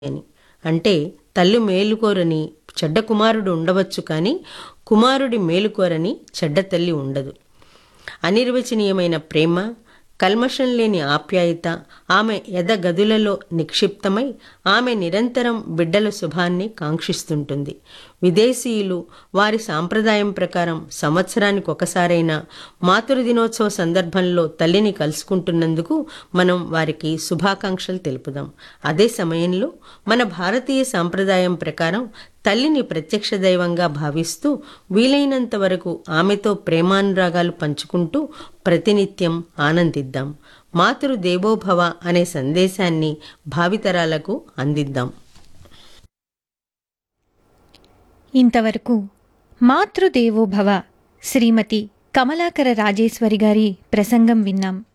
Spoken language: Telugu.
అని అంటే తల్లి మేలుకోరని చెడ్డ కుమారుడు ఉండవచ్చు కానీ కుమారుడి మేలుకోరని చెడ్డ తల్లి ఉండదు అనిర్వచనీయమైన ప్రేమ కల్మషం లేని ఆప్యాయత ఆమె ఎదగదులలో నిక్షిప్తమై ఆమె నిరంతరం బిడ్డల శుభాన్ని కాంక్షిస్తుంటుంది విదేశీయులు వారి సాంప్రదాయం ప్రకారం సంవత్సరానికి ఒకసారైనా మాతృదినోత్సవ సందర్భంలో తల్లిని కలుసుకుంటున్నందుకు మనం వారికి శుభాకాంక్షలు తెలుపుదాం అదే సమయంలో మన భారతీయ సాంప్రదాయం ప్రకారం తల్లిని ప్రత్యక్ష దైవంగా భావిస్తూ వీలైనంత వరకు ఆమెతో ప్రేమానురాగాలు పంచుకుంటూ ప్రతినిత్యం ఆనందిద్దాం మాతృ దేవోభవ అనే సందేశాన్ని భావితరాలకు అందిద్దాం ఇంతవరకు మాతృదేవోభవ శ్రీమతి కమలాకర రాజేశ్వరి గారి ప్రసంగం విన్నాం